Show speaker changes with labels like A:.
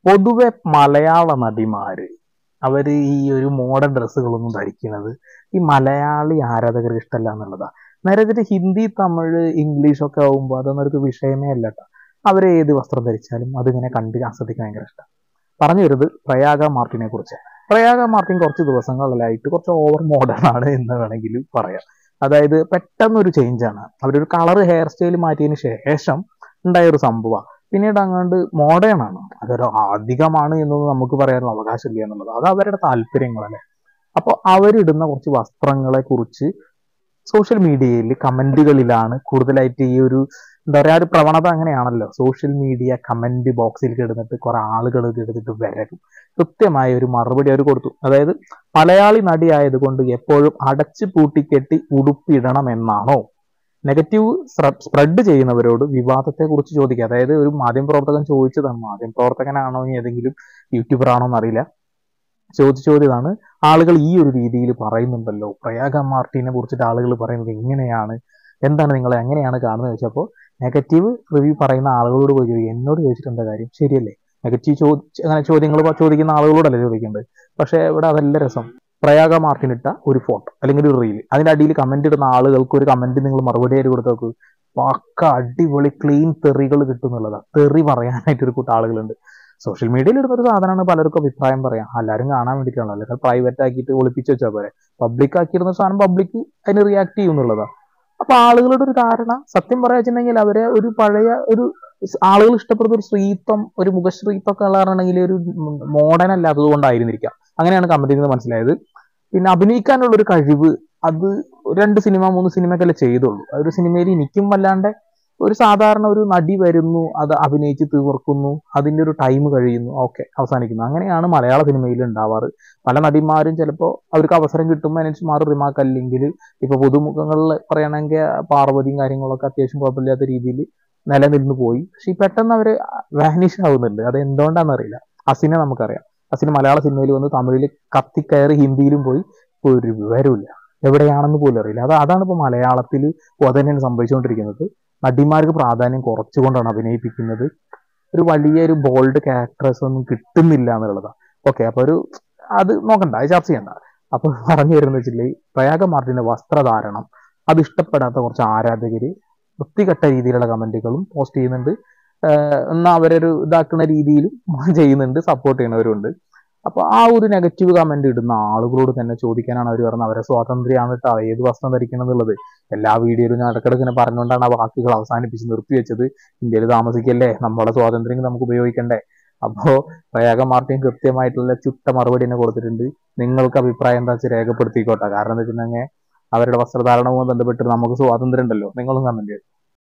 A: പൊതുവെ മലയാള നടിമാര് അവര് ഈ ഒരു മോഡേൺ ഡ്രസ്സുകളൊന്നും ധരിക്കുന്നത് ഈ മലയാളി ആരാധകർക്ക് ഇഷ്ടമല്ല എന്നുള്ളതാ നേരെ തിരിച്ച് ഹിന്ദി തമിഴ് ഇംഗ്ലീഷ് ഒക്കെ ആവുമ്പോൾ അതൊന്നും അവർക്ക് വിഷയമേ അല്ല കേട്ടോ അവർ ഏത് വസ്ത്രം ധരിച്ചാലും അതിങ്ങനെ കണ്ട് ആസ്വദിക്കാൻ ഭയങ്കര ഇഷ്ടം പറഞ്ഞു വരുന്നത് പ്രയാഗ മാർട്ടിനെ കുറിച്ച് പ്രയാഗ മാർട്ടിൻ കുറച്ച് ദിവസങ്ങളിലായിട്ട് കുറച്ച് ഓവർ മോഡേൺ ആണ് എന്ന് വേണമെങ്കിൽ പറയാം അതായത് പെട്ടെന്നൊരു ചേഞ്ച് ആണ് അവരൊരു കളർ ഹെയർ സ്റ്റൈൽ മാറ്റിയതിന് ശേഷം ഉണ്ടായ ഒരു സംഭവമാണ് പിന്നീട് അങ്ങോട്ട് മോഡേൺ ആണ് അതൊരു അധികമാണ് എന്നൊന്നും നമുക്ക് പറയാനുള്ള അവകാശമില്ല എന്നുള്ളത് അത് അവരുടെ താല്പര്യങ്ങളല്ലേ അപ്പോൾ അവരിടുന്ന കുറച്ച് വസ്ത്രങ്ങളെ കുറിച്ച് സോഷ്യൽ മീഡിയയിൽ കമന്റുകളിലാണ് കൂടുതലായിട്ട് ഈ ഒരു എന്താ പറയാ ഒരു പ്രവണത അങ്ങനെയാണല്ലോ സോഷ്യൽ മീഡിയ കമന്റ് ബോക്സിൽ കിടന്നിട്ട് കുറെ ആളുകൾ കിടന്നിട്ട് വരക്കും കൃത്യമായ ഒരു മറുപടി അവർ കൊടുത്തു അതായത് മലയാളി നടി ആയതുകൊണ്ട് എപ്പോഴും അടച്ചു പൂട്ടിക്കെട്ടി ഉടുപ്പിടണം എന്നാണോ നെഗറ്റീവ് സ്പ്രെഡ് ചെയ്യുന്നവരോട് വിവാദത്തെ കുറിച്ച് ചോദിക്കുക അതായത് ഒരു മാധ്യമപ്രവർത്തകൻ ചോദിച്ചതാണ് മാധ്യമപ്രവർത്തകനാണോ ഇനി ഏതെങ്കിലും യൂട്യൂബർ ആണോ എന്നറിയില്ല ചോദിച്ച ചോദ്യതാണ് ആളുകൾ ഈ ഒരു രീതിയിൽ പറയുന്നുണ്ടല്ലോ പ്രയാഗ മാർട്ടിനെ കുറിച്ചിട്ട് ആളുകൾ പറയുന്നത് എങ്ങനെയാണ് എന്താണ് നിങ്ങൾ എങ്ങനെയാണ് കാണുന്നത് ചോദിച്ചപ്പോൾ നെഗറ്റീവ് റിവ്യൂ പറയുന്ന ആളുകളോട് പോയി ചോദിക്കും എന്നോട് ചോദിച്ചിട്ട് എന്താ കാര്യം ശരിയല്ലേ നെഗറ്റീവ് ചോദി അങ്ങനെ ചോദ്യങ്ങൾ ചോദിക്കുന്ന ആളുകളോടല്ല ചോദിക്കേണ്ടത് പക്ഷേ ഇവിടെ അതല്ല രസം പ്രയാഗ മാർട്ടിൻ ഇട്ട ഒരു ഫോട്ടോ അല്ലെങ്കിൽ ഒരു റീൽ അതിന്റെ അടിയിൽ കമന്റ് ഇടുന്ന ആളുകൾക്ക് ഒരു കമന്റ് നിങ്ങൾ മറുപടി ആയിട്ട് കൊടുത്തു നോക്ക് പക്ക അടിപൊളി ക്ലീൻ തെറികൾ കിട്ടും എന്നുള്ളതാണ് തെറി പറയാനായിട്ട് ഒരു കൂട്ടം ആളുകളുണ്ട് സോഷ്യൽ മീഡിയയിൽ ഇടുന്ന ഒരു സാധനമാണ് പലർക്കും അഭിപ്രായം പറയാം എല്ലാവരും കാണാൻ വേണ്ടിയിട്ടാണ് അല്ലെങ്കിൽ പ്രൈവറ്റ് ആക്കിയിട്ട് ഒളിപ്പിച്ച് വെച്ചാൽ പോരെ പബ്ലിക് ആക്കിയിരുന്ന സാധനം പബ്ലിക് അതിന് റിയാക്ട് ചെയ്യും എന്നുള്ളതാണ് അപ്പൊ ആളുകളുടെ ഒരു ധാരണ സത്യം പറയാ വെച്ചിട്ടുണ്ടെങ്കിൽ അവരെ ഒരു പഴയ ഒരു ആളുകൾ ഇഷ്ടപ്പെടുന്ന ഒരു സ്ത്രീത്വം ഒരു മുഖശ്രീത്വം ഒക്കെ ഉള്ളതാണെങ്കിൽ ഒരു മോഡേൺ അല്ലാത്തത് കൊണ്ടായിരുന്നിരിക്കാം അങ്ങനെയാണ് കമന്റിൽ നിന്ന് മനസ്സിലായത് പിന്നെ അഭിനയിക്കാനുള്ള ഒരു കഴിവ് അത് രണ്ട് സിനിമ മൂന്ന് സിനിമയൊക്കെ ചെയ്തുള്ളൂ ആ ഒരു സിനിമയിൽ എനിക്കും വല്ലാണ്ട് ഒരു സാധാരണ ഒരു നടി വരുന്നു അത് അഭിനയിച്ച് തീർക്കുന്നു അതിന്റെ ഒരു ടൈം കഴിയുന്നു ഓക്കെ അവസാനിക്കുന്നു അങ്ങനെയാണ് മലയാള സിനിമയിൽ ഉണ്ടാവാറ് പല നടിമാരും ചിലപ്പോൾ അവർക്ക് അവസരം കിട്ടുമ്പോൾ അതിനനുസരിച്ച് മാറി റിമാർക്ക് അല്ലെങ്കിൽ ഇപ്പൊ പുതുമുഖങ്ങളിൽ പറയണമെങ്കിൽ പാർവതിയും കാര്യങ്ങളൊക്കെ അത്യാവശ്യം കുഴപ്പമില്ലാത്ത രീതിയിൽ നിലനിന്ന് പോയി പക്ഷെ ഈ പെട്ടെന്ന് അവര് വാനിഷ് ആവുന്നുണ്ട് അത് എന്തുകൊണ്ടാണെന്ന് അറിയില്ല അസിനെ നമുക്കറിയാം അസിന് മലയാള സിനിമയിൽ വന്ന് തമിഴിൽ കത്തിക്കയറി ഹിന്ദിയിലും പോയി ഒരു വിവരമില്ല എവിടെയാണെന്ന് പോലും അറിയില്ല അത് അതാണ് ഇപ്പൊ മലയാളത്തിൽ തന്നെയാണ് സംഭവിച്ചുകൊണ്ടിരിക്കുന്നത് നടിമാർക്ക് പ്രാധാന്യം കുറച്ചുകൊണ്ടാണ് അഭിനയിപ്പിക്കുന്നത് ഒരു വലിയ ഒരു ബോൾഡ് ക്യാരക്ടേഴ്സ് ഒന്നും കിട്ടുന്നില്ല എന്നുള്ളതാണ് ഓക്കെ അപ്പൊ ഒരു അത് നോക്കണ്ട അത് ചർച്ച ചെയ്യണ്ട അപ്പൊ പറഞ്ഞു വരുന്നത് വെച്ചിട്ടുണ്ടെങ്കിൽ പ്രയാഗ മാർട്ടിന്റെ വസ്ത്രധാരണം അത് ഇഷ്ടപ്പെടാത്ത കുറച്ച് ആരാധകര് വൃത്തികെട്ട രീതിയിലുള്ള കമന്റുകളും പോസ്റ്റ് ചെയ്യുന്നുണ്ട് എന്നാൽ അവരൊരു ഇതാക്കുന്ന രീതിയിലും ചെയ്യുന്നുണ്ട് സപ്പോർട്ട് ചെയ്യുന്നവരുണ്ട് അപ്പൊ ആ ഒരു നെഗറ്റീവ് കമന്റ് ഇടുന്ന ആളുകളോട് തന്നെ ചോദിക്കാനാണ് അവർ പറഞ്ഞത് അവരെ സ്വാതന്ത്ര്യമാണ് കേട്ടോ ഏത് വസ്ത്രം ധരിക്കണം എന്നുള്ളത് എല്ലാ വീഡിയോയിലും ഞാൻ ഇടക്കിടക്ക് ഇങ്ങനെ പറഞ്ഞുകൊണ്ടാണ് ആ വാക്കുകൾ അവസാനിപ്പിച്ച് നിർത്തിവെച്ചത് ഇന്ത്യയിൽ താമസിക്കല്ലേ നമ്മളെ സ്വാതന്ത്ര്യം നമുക്ക് ഉപയോഗിക്കണ്ടേ അപ്പോ പ്രയാഗ മാർട്ടിൻ കൃത്യമായിട്ടുള്ള ചുട്ട മറുപടി തന്നെ കൊടുത്തിട്ടുണ്ട് നിങ്ങൾക്ക് അഭിപ്രായം എന്താ വെച്ചാൽ രേഖപ്പെടുത്തിക്കോട്ടെ കാരണം എന്താ വെച്ചിട്ടുണ്ടെങ്കിൽ അവരുടെ വസ്ത്രധാരണവുമായി ബന്ധപ്പെട്ട് നമുക്ക് സ്വാതന്ത്ര്യം ഉണ്ടല്ലോ നിങ്ങളും കമന്റ് ചെയ്തു